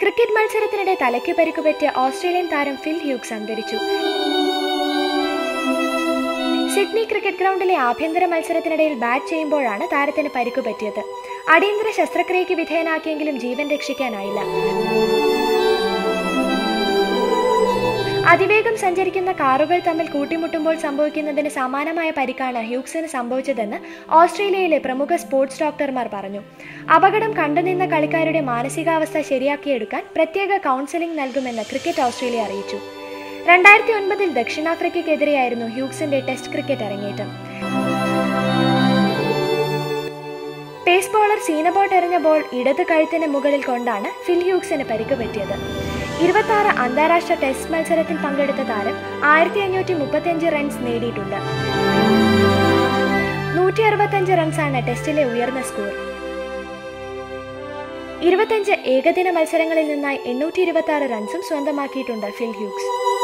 cricket മത്സരത്തിനിടെ തലയ്ക്ക് പരിക്കുപറ്റിയ ഓസ്ട്രേലിയൻ താരം ഫിൽ ഹ്യൂഗ്സ് അന്തരിച്ചു സിഡ്നി ക്രിക്കറ്റ് ഗ്രൗണ്ടിലെ ആഭ്യന്തര മത്സരത്തിനിടയിൽ ബാറ്റ് ചെയ്യുമ്പോഴാണ് താരത്തിന് പരിക്കു പറ്റിയത് അടിയന്തര ശസ്ത്രക്രിയയ്ക്ക് വിധേയനാക്കിയെങ്കിലും ജീവൻ രക്ഷിക്കാനായില്ല അതിവേഗം സഞ്ചരിക്കുന്ന കാറുകൾ തമ്മിൽ കൂട്ടിമുട്ടുമ്പോൾ സംഭവിക്കുന്നതിന് സമാനമായ പരിക്കാണ് ഹ്യൂക്സിന് സംഭവിച്ചതെന്ന് ഓസ്ട്രേലിയയിലെ പ്രമുഖ സ്പോർട്സ് ഡോക്ടർമാർ പറഞ്ഞു അപകടം കണ്ടുനിന്ന കളിക്കാരുടെ മാനസികാവസ്ഥ ശരിയാക്കിയെടുക്കാൻ പ്രത്യേക കൗൺസിലിംഗ് നൽകുമെന്ന് ക്രിക്കറ്റ് ഓസ്ട്രേലിയ അറിയിച്ചു രണ്ടായിരത്തി ഒൻപതിൽ ദക്ഷിണാഫ്രിക്കയ്ക്കെതിരെയായിരുന്നു ഹ്യൂക്സിന്റെ ടെസ്റ്റ് ക്രിക്കറ്റ് അരങ്ങേറ്റം പേസ് ബോളർ സീനബോട്ട് എറിഞ്ഞ ബോൾ ഇടത് കഴുത്തിന് മുകളിൽ കൊണ്ടാണ് ഫിൽ ഹ്യൂക്സിന് പരിക്ക് പറ്റിയത് ഇരുപത്തി ആറ് അന്താരാഷ്ട്ര ടെസ്റ്റ് മത്സരത്തിൽ പങ്കെടുത്ത താരം ആയിരത്തി അഞ്ഞൂറ്റി മുപ്പത്തിയഞ്ച് റൺസ് നേടിയിട്ടുണ്ട് നൂറ്റി അറുപത്തഞ്ച് റൺസാണ് ടെസ്റ്റിലെ ഉയർന്ന സ്കോർ ഇരുപത്തഞ്ച് ഏകദിന മത്സരങ്ങളിൽ നിന്നായി എണ്ണൂറ്റി ഇരുപത്തി ആറ് റൺസും സ്വന്തമാക്കിയിട്ടുണ്ട് ഫിൽ ഹ്യൂക്സ്